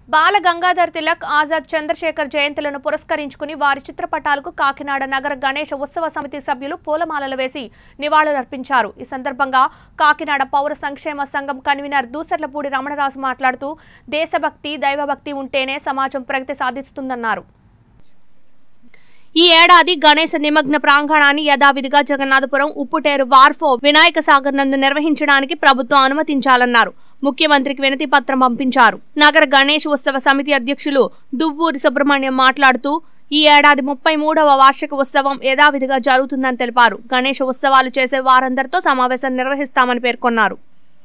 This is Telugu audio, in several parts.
బాల గంగాధర్ తిలక్ ఆజాద్ చంద్రశేఖర్ జయంతులను పురస్కరించుకుని వారి చిత్రపటాలకు కాకినాడ నగర గణేష ఉత్సవ సమితి సభ్యులు పూలమాలలు వేసి నివాళులర్పించారు ఈ సందర్భంగా కాకినాడ పౌర సంక్షేమ సంఘం కన్వీనర్ దూసర్లపూడి రమణరాజు మాట్లాడుతూ దేశభక్తి దైవభక్తి ఉంటేనే సమాజం ప్రగతి సాధిస్తుందన్నారు ఈ ఏడాది గణేశ నిమగ్న ప్రాంగణాన్ని యథావిధిగా జగన్నాథపురం ఉప్పుటేరు వార్ఫో వినాయక సాగర్ నందు నిర్వహించడానికి ప్రభుత్వం అనుమతించాలన్నారు ముఖ్యమంత్రికి వినతి పత్రం పంపించారు నగర గణేష్ ఉత్సవ సమితి అధ్యక్షులు దువ్వూరి సుబ్రహ్మణ్యం మాట్లాడుతూ ఈ ఏడాది ముప్పై మూడవ వార్షిక ఉత్సవం యథావిధిగా జరుగుతుందని తెలిపారు గణేష ఉత్సవాలు చేసే వారందరితో సమావేశం నిర్వహిస్తామని పేర్కొన్నారు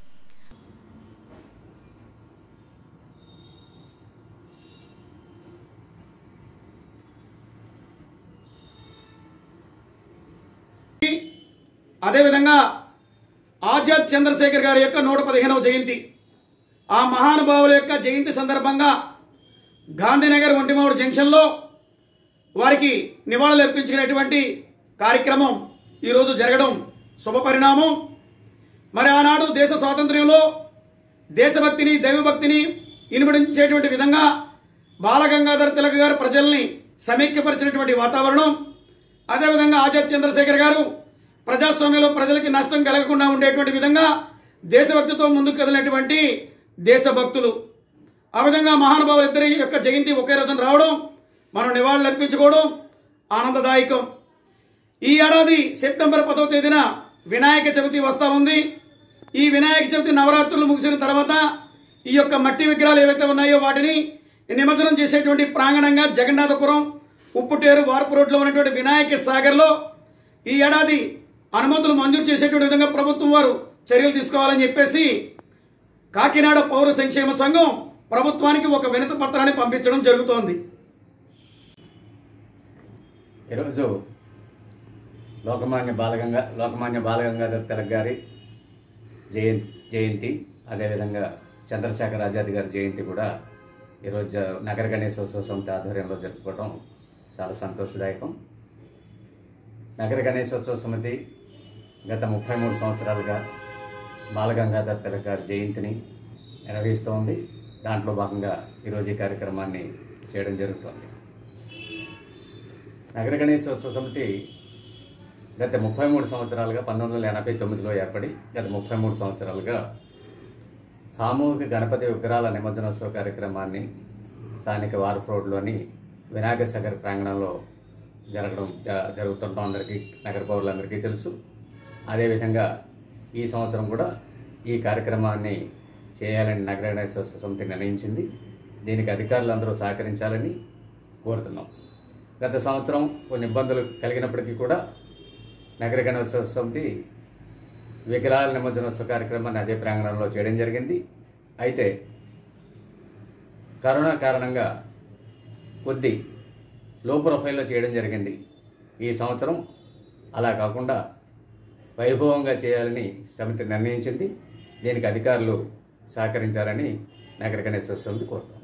అదేవిధంగా ఆజాద్ చంద్రశేఖర్ గారి యొక్క నూట పదిహేనవ జయంతి ఆ మహానుభావుల యొక్క జయంతి సందర్భంగా గాంధీనగర్ ఒంటిమూడు జంక్షన్లో వారికి నివాళులు అర్పించుకునేటువంటి కార్యక్రమం ఈరోజు జరగడం శుభ పరిణామం మరి ఆనాడు దేశ స్వాతంత్ర్యంలో దేశభక్తిని దైవభక్తిని ఇనుమడించేటువంటి విధంగా బాలగంగాధర్ తిలక్ గారు ప్రజల్ని సమైక్యపరిచినటువంటి వాతావరణం అదేవిధంగా ఆజాద్ చంద్రశేఖర్ గారు ప్రజాస్వామ్యంలో ప్రజలకి నష్టం కలగకుండా ఉండేటువంటి విధంగా దేశభక్తితో ముందుకు కదిలినటువంటి దేశభక్తులు ఆ విధంగా మహానుభావులిద్దరి యొక్క జయంతి ఒకే రోజున రావడం మనం నివాళులు అర్పించుకోవడం ఆనందదాయకం ఈ ఏడాది సెప్టెంబర్ పదో తేదీన వినాయక చవితి వస్తా ఉంది ఈ వినాయక చవితి నవరాత్రులు ముగిసిన తర్వాత ఈ యొక్క మట్టి విగ్రహాలు ఏవైతే ఉన్నాయో వాటిని నిమజ్జనం చేసేటువంటి ప్రాంగణంగా జగన్నాథపురం ఉప్పుటేరు వార్పు రోడ్లో ఉన్నటువంటి వినాయక సాగర్లో ఈ ఏడాది అనుమతులు మంజూరు చేసేటువంటి విధంగా ప్రభుత్వం వారు చర్యలు తీసుకోవాలని చెప్పేసి కాకినాడ పౌర సంక్షేమ సంఘం ప్రభుత్వానికి ఒక వినతి పత్రాన్ని పంపించడం జరుగుతోంది ఈరోజు లోకమాన్య బాలగంగా లోకమాన్య బాలగంగాధర్ తిలక్ గారి జయంతి జయంతి అదేవిధంగా చంద్రశేఖర్ ఆజాద్ గారి జయంతి కూడా ఈరోజు జ- నగర గణేశోత్సవ సమితి ఆధ్వర్యంలో జరుపుకోవడం చాలా సంతోషదాయకం నగర గణేశోత్సవ సమితి గత ముప్పై మూడు సంవత్సరాలుగా బాలగంగాధర్ తిలక్ గారి జయంతిని నిర్వహిస్తోంది దాంట్లో భాగంగా ఈరోజు ఈ కార్యక్రమాన్ని చేయడం జరుగుతోంది నగర గణేశోత్సవ సమితి గత ముప్పై మూడు సంవత్సరాలుగా పంతొమ్మిది వందల ఎనభై తొమ్మిదిలో ఏర్పడి గత ముప్పై మూడు సంవత్సరాలుగా సామూహిక గణపతి విగ్రహాల నిమజ్జనోత్సవ కార్యక్రమాన్ని స్థానిక వార్ఫ్ రోడ్లోని వినాయక సాగర్ ప్రాంగణంలో జరగడం జ- జరుగుతుండడం అందరికీ నగర పౌరులందరికీ తెలుసు అదేవిధంగా ఈ సంవత్సరం కూడా ఈ కార్యక్రమాన్ని చేయాలని నగర గణేశోత్సవ సమితి నిర్ణయించింది దీనికి అధికారులు అందరూ సహకరించాలని కోరుతున్నాం గత సంవత్సరం కొన్ని ఇబ్బందులు కలిగినప్పటికీ కూడా నగర గణోత్సవ సమితి విగ్రహాల నిమజ్జనోత్సవ కార్యక్రమాన్ని అదే ప్రాంగణంలో చేయడం జరిగింది అయితే కరోనా కారణంగా కొద్ది లో ప్రొఫైల్లో చేయడం జరిగింది ఈ సంవత్సరం అలా కాకుండా వైభవంగా చేయాలని సమితి నిర్ణయించింది దీనికి అధికారులు సహకరించాలని నగర గణేశ్వర సమితి కోరుతాం